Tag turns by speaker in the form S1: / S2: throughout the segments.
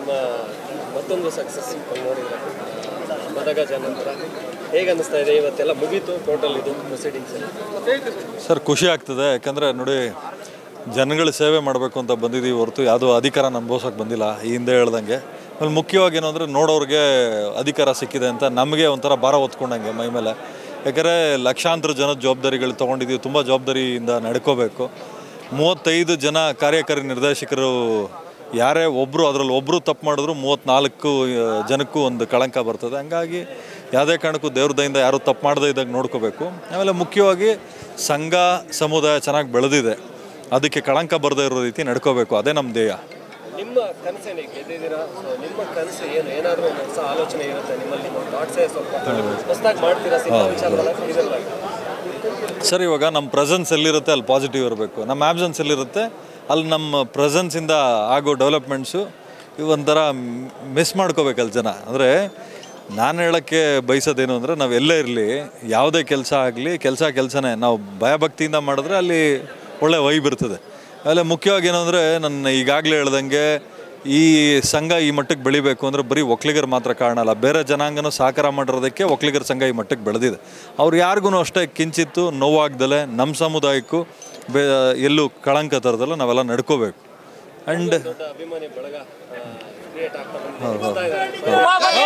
S1: ನಿಮ್ಮ ಮತ್ತೊಂದು ಸಕ್ಸಸ್ ನೋಡಿದ್ರೆ ಮದಗಜ ನಂತರ ಹೇಗೆ ಅನ್ನಿಸ್ತಾ ಇದೆ ಇವತ್ತೆಲ್ಲ ಮುಗೀತು ಟೋಟಲ್ ಇದು ಪ್ರೊಸೀಡಿಂಗ್ಸ್ ಎಲ್ಲ
S2: ಸರ್ ಖುಷಿ ಆಗ್ತದೆ ಯಾಕಂದರೆ ನೋಡಿ ಜನಗಳ ಸೇವೆ ಮಾಡಬೇಕು ಅಂತ ಬಂದಿದ್ದೀವಿ ಹೊರತು ಯಾವುದೋ ಅಧಿಕಾರ ಅನುಭವಿಸೋಕೆ ಬಂದಿಲ್ಲ ಈ ಹಿಂದೆ ಹೇಳ್ದಂಗೆ ಆಮೇಲೆ ಮುಖ್ಯವಾಗಿ ಏನು ಅಂದರೆ ನೋಡೋರಿಗೆ ಅಧಿಕಾರ ಸಿಕ್ಕಿದೆ ಅಂತ ನಮಗೆ ಒಂಥರ ಭಾರ ಹೊತ್ಕೊಂಡಂಗೆ ಮೈ ಮೇಲೆ ಯಾಕಂದರೆ ಲಕ್ಷಾಂತರ ಜನದ ಜವಾಬ್ದಾರಿಗಳು ತೊಗೊಂಡಿದ್ದೀವಿ ತುಂಬ ಜವಾಬ್ದಾರಿಯಿಂದ ನಡ್ಕೋಬೇಕು ಮೂವತ್ತೈದು ಜನ ಕಾರ್ಯಕಾರಿ ನಿರ್ದೇಶಕರು ಯಾರೇ ಒಬ್ಬರು ಅದರಲ್ಲಿ ಒಬ್ಬರು ತಪ್ಪು ಮಾಡಿದ್ರು ಮೂವತ್ತ್ನಾಲ್ಕು ಆ, ಜನಕ್ಕೂ ಒಂದು ಕಳಂಕ ಬರ್ತದೆ ಹಂಗಾಗಿ ಯಾವುದೇ ಕಾರಣಕ್ಕೂ ದೇವ್ರ ದಯಿಂದ ಯಾರೂ ತಪ್ಪು ಮಾಡದೇ ಇದ್ದಾಗ ನೋಡ್ಕೋಬೇಕು ಆಮೇಲೆ ಮುಖ್ಯವಾಗಿ ಸಂಘ ಸಮುದಾಯ ಚೆನ್ನಾಗಿ ಬೆಳೆದಿದೆ ಅದಕ್ಕೆ ಕಳಂಕ ಬರದೇ ಇರೋ ರೀತಿ ನಡ್ಕೋಬೇಕು ಅದೇ ನಮ್ಮ ಧ್ಯೇಯ
S1: ನಿಮ್ಮ ಕನಸೇನೆ ಗೆದ್ದಿದ್ದೀರಾ ಸೊ ನಿಮ್ಮ ಕನಸು ಏನು ಏನಾದರೂ ಒಂದು ಹೊಸ ಆಲೋಚನೆ ಇರುತ್ತೆ ನಿಮ್ಮಲ್ಲಿ ನಿಮ್ಮ ಥಾಟ್ಸೇ ಸ್ವಲ್ಪ ಹೊಸದಾಗಿ ಮಾಡ್ತೀರಾ ಸಿನಿಮಾ ವಿಚಾರದಲ್ಲ ಇದೆಲ್ಲ
S2: ಸರ್ ಇವಾಗ ನಮ್ಮ ಪ್ರೆಸೆನ್ಸ್ ಎಲ್ಲಿರುತ್ತೆ ಅಲ್ಲಿ ಪಾಸಿಟಿವ್ ಇರಬೇಕು ನಮ್ಮ ಆಬ್ಸೆನ್ಸ್ ಎಲ್ಲಿರುತ್ತೆ ಅಲ್ಲಿ ನಮ್ಮ ಪ್ರೆಸೆನ್ಸಿಂದ ಆಗೋ ಡೆವಲಪ್ಮೆಂಟ್ಸು ಇವು ಒಂಥರ ಮಿಸ್ ಮಾಡ್ಕೋಬೇಕಲ್ಲಿ ಜನ ಅಂದರೆ ನಾನು ಹೇಳೋಕ್ಕೆ ಬಯಸೋದೇನು ಅಂದರೆ ನಾವು ಎಲ್ಲೇ ಇರಲಿ ಯಾವುದೇ ಕೆಲಸ ಆಗಲಿ ಕೆಲಸ ಕೆಲಸನೇ ನಾವು ಭಯಭಕ್ತಿಯಿಂದ ಮಾಡಿದ್ರೆ ಅಲ್ಲಿ ಒಳ್ಳೆ ವೈಬ್ ಇರ್ತದೆ ಆಮೇಲೆ ಮುಖ್ಯವಾಗಿ ಏನು ಅಂದರೆ ನನ್ನ ಈಗಾಗಲೇ ಹೇಳ್ದಂಗೆ ಈ ಸಂಘ ಈ ಮಟ್ಟಕ್ಕೆ ಬೆಳಿಬೇಕು ಅಂದರೆ ಬರೀ ಒಕ್ಕಲಿಗರು ಮಾತ್ರ ಕಾರಣ ಅಲ್ಲ ಬೇರೆ ಜನಾಂಗನೂ ಸಹಕಾರ ಮಾಡಿರೋದಕ್ಕೆ ಒಕ್ಕಲಿಗರ ಸಂಘ ಈ ಮಟ್ಟಕ್ಕೆ ಬೆಳೆದಿದೆ ಅವ್ರು ಯಾರಿಗೂ ಅಷ್ಟೇ ಕಿಂಚಿತ್ತು ನೋವಾಗ್ದಲೆ ನಮ್ಮ ಸಮುದಾಯಕ್ಕೂ ಬೇ ಎಲ್ಲೂ ಕಳಂಕ ತರದಲ್ಲ ನಾವೆಲ್ಲ ನಡ್ಕೋಬೇಕು ಆ್ಯಂಡ್
S1: ದೊಡ್ಡ ಅಭಿಮಾನಿ ಬಳಗ ಕ್ರಿಯೇಟ್ ಆಗ್ತಾ ಬಂದಿದೆ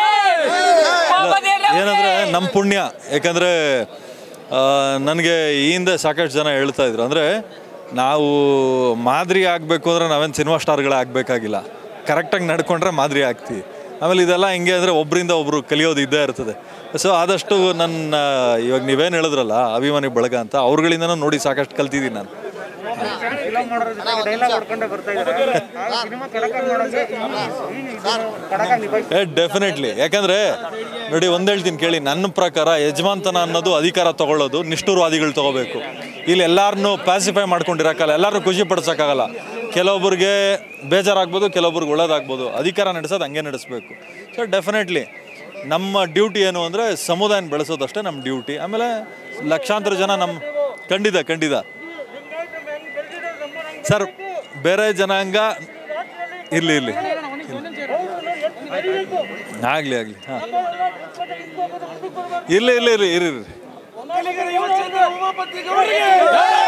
S2: ಏನಂದರೆ ನಮ್ಮ ಪುಣ್ಯ ಯಾಕಂದರೆ ನನಗೆ ಈ ಹಿಂದೆ ಸಾಕಷ್ಟು ಜನ ಹೇಳ್ತಾ ಇದ್ರು ಅಂದರೆ ನಾವು ಮಾದರಿ ಆಗಬೇಕು ಅಂದರೆ ನಾವೇನು ಸಿನಿಮಾ ಸ್ಟಾರ್ಗಳೇ ಆಗಬೇಕಾಗಿಲ್ಲ ಕರೆಕ್ಟಾಗಿ ನಡ್ಕೊಂಡ್ರೆ ಮಾದರಿ ಆಗ್ತೀವಿ ಆಮೇಲೆ ಇದೆಲ್ಲ ಹಿಂಗೆ ಅಂದರೆ ಒಬ್ಬರಿಂದ ಒಬ್ಬರು ಕಲಿಯೋದು ಇದ್ದೇ ಇರ್ತದೆ ಸೊ ಆದಷ್ಟು ನನ್ನ ಇವಾಗ ನೀವೇನು ಹೇಳಿದ್ರಲ್ಲ ಅಭಿಮಾನಿ ಬಳಗ ಅಂತ ಅವ್ರುಗಳಿಂದನೂ ನೋಡಿ ಸಾಕಷ್ಟು ಕಲ್ತಿದ್ದೀನಿ ನಾನು
S3: ಫಿಲಂ ಮಾಡೋದ್ರ ಜೊತೆಗೆ ಡೈಲಾಗ್ ಹೊಡ್ಕೊಂಡೇ ಬರ್ತಾ ಇದ್ದಾರೆ ಸಿನಿಮಾ ಕಡಕಾಗಿ ಮಾಡೋಕೆ ಕಡಕಾಗಿ ನಿಭಾಯಿಸಿ
S2: ಏ ಡೆಫಿನೆಟ್ಲಿ ಯಾಕಂದರೆ ನೋಡಿ ಒಂದು ಹೇಳ್ತೀನಿ ಕೇಳಿ ನನ್ನ ಪ್ರಕಾರ ಯಜಮಾನ್ತನ ಅನ್ನೋದು ಅಧಿಕಾರ ತಗೊಳ್ಳೋದು ನಿಷ್ಠುರವಾದಿಗಳು ತಗೋಬೇಕು ಇಲ್ಲಿ ಎಲ್ಲರನ್ನೂ ಪ್ಯಾಸಿಫೈ ಮಾಡ್ಕೊಂಡಿರಕ್ಕಲ್ಲ ಎಲ್ಲರೂ ಖುಷಿ ಪಡಿಸೋಕ್ಕಾಗಲ್ಲ ಕೆಲವೊಬ್ಬರಿಗೆ ಬೇಜಾರಾಗ್ಬೋದು ಕೆಲವೊಬ್ರಿಗೆ ಒಳ್ಳೇದಾಗ್ಬೋದು ಅಧಿಕಾರ ನಡೆಸೋದು ಹಂಗೆ ನಡೆಸಬೇಕು ಸೊ ಡೆಫಿನೆಟ್ಲಿ ನಮ್ಮ ಡ್ಯೂಟಿ ಏನು ಅಂದರೆ ಸಮುದಾಯನ ಬೆಳೆಸೋದಷ್ಟೇ ನಮ್ಮ ಡ್ಯೂಟಿ ಆಮೇಲೆ ಲಕ್ಷಾಂತರ ಜನ ನಮ್ಮ ಖಂಡಿತ ಖಂಡಿತ ಸರ್ ಬೇರೆ ಜನಾಂಗ ಇರಲಿ ಇರಲಿ ಆಗಲಿ ಆಗಲಿ ಹಾಂ ಇಲ್ಲ ಇಲ್ಲ ಇರಿ ಇರಿ ಇರಿ